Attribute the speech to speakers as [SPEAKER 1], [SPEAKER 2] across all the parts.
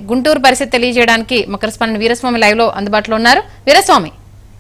[SPEAKER 1] గుంటూరు పరిస్థితి తెలియజేయడానికి మా కరెస్పాండెంట్ వీరస్వామి లైవ్ లో అందుబాటులో ఉన్నారు వీరస్వామి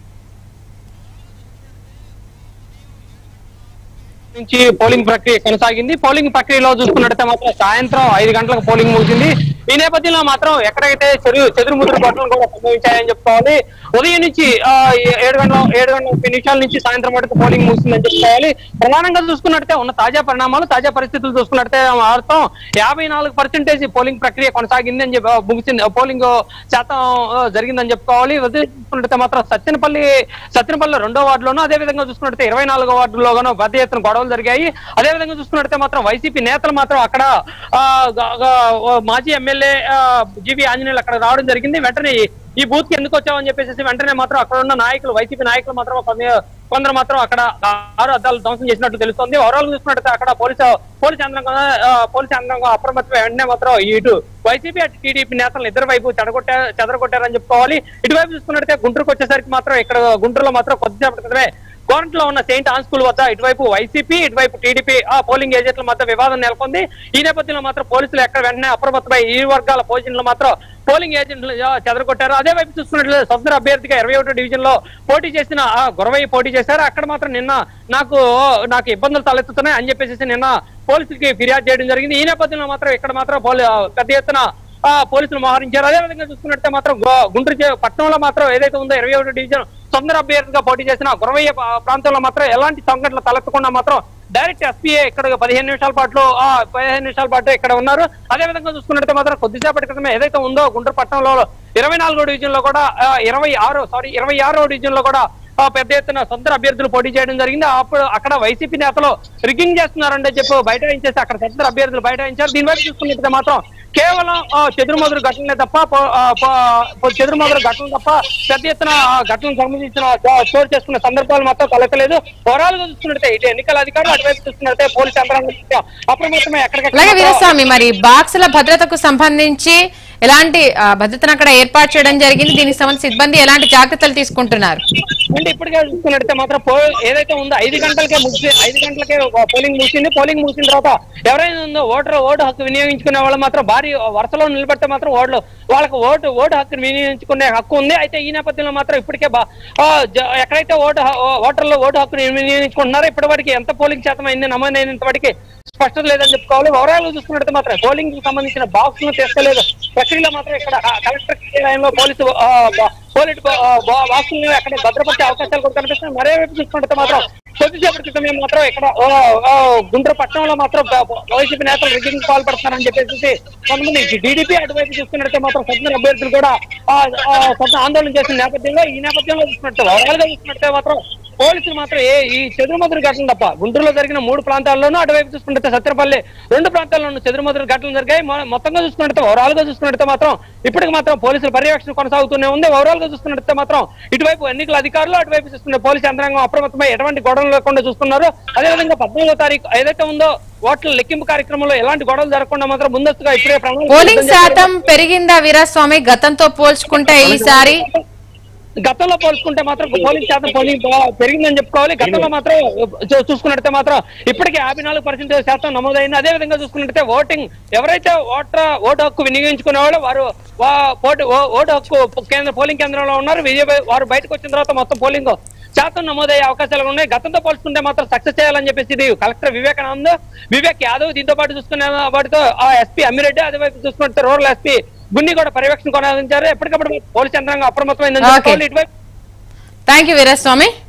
[SPEAKER 2] నుంచి పోలింగ్ ప్రక్రియ కొనసాగింది పోలింగ్ ప్రక్రియలో చూసుకున్నట్టయితే మాత్రం సాయంత్రం ఐదు గంటలకు పోలింగ్ ముగిసింది ఈ నేపథ్యంలో మాత్రం ఎక్కడైతే చెరు చెదురు ముదురు ఘటనలు కూడా సంభవించాయని చెప్పుకోవాలి ఉదయం నుంచి ఆ, ఏ- ఏడు గంటల ఏడు గంటల ముప్పై నిమిషాల నుంచి సాయంత్రం వరకు పోలింగ్ ముగిసిందని చెప్పుకోవాలి ప్రధానంగా చూసుకున్నట్టయితే ఉన్న తాజా పరిణామాలు తాజా పరిస్థితులు చూసుకున్నట్టయితే మాత్రం యాభై నాలుగు పర్సెంటేజ్ పోలింగ్ ప్రక్రియ కొనసాగింది అని చెప్పి ముగిసింది పోలింగ్ శాతం ఆ, జరిగిందని చెప్పుకోవాలి ఉదయం చూసుకున్నట్టయితే మాత్రం సత్యనపల్లి సత్యనపల్లి రెండో వార్డులోనూ అదే విధంగా చూసుకున్నట్టయితే ఇరవై నాలుగో వార్డులోనూ పెద్ద ఎత్తున గొడవలు జరిగాయి అదే విధంగా చూసుకున్నట్టయితే మాత్రం వైసీపీ నేతలు మాత్రం అక్కడ ఆ, గ- గ- మాజీ ఎమ్మెల్యే జీవి ఆంజనేయులు అక్కడ రావడం జరిగింది వెంటనే ఈ- ఈ బూత్ కి ఎందుకు వచ్చామని చెప్పేసి వెంటనే మాత్రం అక్కడ ఉన్న నాయకులు వైసీపీ నాయకులు మాత్రం కొంత- కొందరు మాత్రం అక్కడ ఆరు అద్దాలు ధ్వంసం చేసినట్టు తెలుస్తోంది ఓవరాల్ చూసుకున్నట్టయితే అక్కడ పోలీసు పోలీసు యంత్రాంగం ఆ, పోలీసు యంత్రాంగం అప్రమత్తమై వెంటనే మాత్రం ఇటు వైసీపీ అటు టీడీపీ నేతలు ఇద్దరు వైపు చెడగొట్టా చెదరగొట్టారని చెప్పుకోవాలి ఇటువైపు చూసుకున్నట్టయితే గుంటూరుకు వచ్చేసరికి మాత్రం ఇక్కడ గుంటూరులో మాత్రం కొద్దిసేపటి క్రితమే కోరంట్లో ఉన్న సెయింట్ ఆన్ స్కూల్ వద్ద ఇటువైపు వైసీపీ ఇటువైపు టీడీపీ ఆ పోలింగ్ ఏజెంట్ల మధ్య వివాదం నెలకొంది ఈ నేపథ్యంలో మాత్రం పోలీసులు ఎక్కడ వెంటనే అప్రమత్తమై ఈ వర్గాల పోజిషన్లు మాత్రం పోలింగ్ ఏజెంట్లు ఆ, చెదరగొట్టారు అదే వైపు చూసుకున్నట్లయితే స్వతంత్ర అభ్యర్థిగా ఇరవై ఒకటో డివిజన్ లో పోటీ చేసిన ఆ గొరవయ్య పోటీ చేశారు అక్కడ మాత్రం నిన్న నాకు నాకు ఇబ్బందులు తలెత్తుతున్నాయి అని చెప్పేసి నిన్న పోలీసులకి ఫిర్యాదు చేయడం జరిగింది ఈ నేపథ్యంలో మాత్రం ఇక్కడ మాత్రం పోలీ- ఆ, పెద్ద ఎత్తున ఆ పోలీసులు మోహరించారు అదే విధంగా చూసుకున్నట్టే మాత్రం గో- గుంటూరు జి- పట్టణంలో మాత్రం ఏదైతే ఉందో ఇరవై ఒకటి డివిజన్ తొందర అభ్యర్థిగా పోటీ చేసిన గురవయ్య ప- ప్రాంతంలో మాత్రం ఎలాంటి సంఘటనలు తలెత్తకుండా మాత్రం డైరెక్ట్ ఎస్పీఏ ఇక్కడ పదిహేను నిమిషాల పాటు ఆ పదిహేను నిమిషాల పాటు ఇక్కడ ఉన్నారు అదే విధంగా చూసుకున్నట్టే మాత్రం కొద్దిసేపటి క్రితమే ఏదైతే ఉందో గుంటూరు పట్టణంలో ఇరవై నాలుగో డివిజన్ లో కూడా ఆ, ఇరవై ఆరో సారీ ఇరవై ఆరో డివిజన్ లో కూడా ఆ, పెద్ద ఎత్తున సొంత అభ్యర్థులు పోటీ చేయడం జరిగింది అప్పుడు అక్కడ వైసీపీ నేతలు రిగ్గింగ్ చేస్తున్నారంటే చెప్పి బైఠాయించేసి అక్కడ సొంత అభ్యర్థులు బైఠాయించారు దీని వైపు చూసుకున్నట్లయితే మాత్రం కేవలం ఆ, చెదురుమదురు ఘటనలే తప్ప పో- ఆ, పో- చెదురుమదురు ఘటనలు తప్ప పెద్ద ఎత్తున ఆ ఘటనకు సంబంధించిన ఆ, చోటు చేసుకున్న సందర్భాలు మాత్రం కలగలేదు ఓవరాల్ గా చూసుకున్నట్టే ఇటు ఎన్నికల అధికారులు అటువైపు చూసుకున్నట్టే పోలీస్ యంత్రాంగం అప్రమత్తమే
[SPEAKER 1] అలాగే
[SPEAKER 2] ఎక్కడికక్కడ
[SPEAKER 1] వీరస్వామి మరి బాక్సుల భద్రతకు సంబంధించి ఎలాంటి ఆ, భద్రతను అక్కడ ఏర్పాటు చేయడం జరిగింది దీనికి సంబంధించి సిబ్బంది ఎలాంటి జాగ్రత్తలు తీసుకుంటున్నారు
[SPEAKER 2] అంటే ఇప్పటికే చూసుకున్నట్టయితే మాత్రం పో ఏదైతే ఉందో ఐదు గంటలకే ముగిసి ఐదు గంటలకే పోలింగ్ ముగిసింది పోలింగ్ ముగిసిన తర్వాత ఎవరైనా ఉందో ఓటర్ ఓటు హక్కు వినియోగించుకునే వాళ్ళు మాత్రం భారీ వరుసలో నిలబడితే మాత్రం ఓట్లు వాళ్ళకి ఓటు ఓటు హక్కు వినియోగించుకునే హక్కు ఉంది అయితే ఈ నేపథ్యంలో మాత్రం ఇప్పటికే బా- ఆ, జ- ఎక్కడైతే ఓటు హ- ఓటర్లు ఓటు హక్కును వినియోగించుకుంటున్నారో ఇప్పటి వరకు ఎంత పోలింగ్ శాతం అయింది నమోదైనంత వరకు స్పష్టత లేదని చెప్పుకోవాలి ఓవరాల్ గా చూసుకున్నట్టు మాత్రం పోలింగ్ కి సంబంధించిన బాక్స్ ను తీసుకోలేదు ప్రక్రియలో మాత్రం ఇక్కడ ఆ, కలెక్టర్ కార్యాలయంలో పోలీసు ఆ, బా- పోలీసు బాక్స్ ను అక్కడ భద్రపరిచే అవకాశాలు కూడా కనిపిస్తున్నాయి మరే వైపు చూసుకుంటే మాత్రం కొద్దిసేపటి క్రితమే మాత్రం ఇక్కడ ఆ, ఆ, గుంటూరు పట్టణంలో మాత్రం బ- బ- వైసీపీ నేతలు రిగ్గింగ్ పాల్పడుతున్నారని చెప్పేసి కొంతమంది టీడీపీ అటువైపు చూసుకున్నట్టే మాత్రం స్వతంత్ర అభ్యర్థులు కూడా ఆ, ఆ, కొంత ఆందోళన చేసిన నేపథ్యంలో ఈ నేపథ్యంలో చూసుకున్నట్టు ఓవరాల్ గా చూసుకున్నట్టే మాత్రం పోలీసులు మాత్రం ఏ ఈ చెదురుమదురు ఘటన తప్ప గుంటూరులో జరిగిన మూడు ప్రాంతాల్లోనూ అటువైపు చూసుకుంటే సత్యపల్లి రెండు ప్రాంతాల్లోనూ చెదురుమదురు ఘటనలు జరిగాయి మొ- మొత్తంగా చూసుకున్నట్టు ఓవరాల్ గా చూసుకున్నట్టు మాత్రం ఇప్పటికి మాత్రం పోలీసుల పర్యవేక్షణ కొనసాగుతూనే ఉంది ఓవరాల్ గా చూసుకున్నట్టు మాత్రం ఇటువైపు ఎన్నికల అధికారులు అటువైపు చూస్తున్న పోలీసు యంత్రాంగం అప్రమత్తమై ఎటువంటి గొడవలు లేకుండా చూస్తున్నారు అదేవిధంగా పద్నాలుగో తారీఖు ఏదైతే ఉందో ఓట్ల లెక్కింపు కార్యక్రమంలో ఎలాంటి గొడవలు జరగకుండా మాత్రం ముందస్తుగా ఇప్పుడే ప్రణాళిక
[SPEAKER 1] పోలింగ్
[SPEAKER 2] సిద్ధం చేశారు.
[SPEAKER 1] శాతం పెరిగిందా వీరస్వామి గతంతో పోల్చుకుంటే ఈసారి
[SPEAKER 2] గతంలో పోల్చుకుంటే మాత్రం పోలింగ్ శాతం పోలింగ్ బా- పెరిగిందని చెప్పుకోవాలి గతంలో మాత్రం చూ- చూసుకున్నట్టే మాత్రం ఇప్పటికే యాభై నాలుగు పర్సెంట్ శాతం నమోదైంది అదే విధంగా చూసుకున్నట్టే ఓటింగ్ ఎవరైతే ఓటర్ ఓటు హక్కు వినియోగించుకునే వాళ్ళు వారు వా- ఓటు ఓ- ఓటు హక్కు కేంద్ర పోలింగ్ కేంద్రంలో ఉన్నారు విజయ- వారు బయటకు వచ్చిన తర్వాత మొత్తం పోలింగ్ శాతం నమోదయ్యే అవకాశాలు ఉన్నాయి గతంతో పోల్చుకుంటే మాత్రం సక్సెస్ చేయాలని చెప్పేసి ఇది కలెక్టర్ వివేకానంద్ వివేక్ యాదవ్ దీంతో పాటు చూసుకునే వాటితో ఆ ఎస్పీ అమ్మిరెడ్డి అదే వైపు చూసుకుంటే రూరల్ ఎస్పీ గున్ని కూడా పర్యవేక్షణ కొనసాగించారు ఎప్పటికప్పుడు పోలీస్ యంత్రాంగం అప్రమత్తమైందని
[SPEAKER 1] Okay.
[SPEAKER 2] చెప్పుకోవాలి. ఇటువైపు
[SPEAKER 1] థ్యాంక్ యూ వీరస్వామి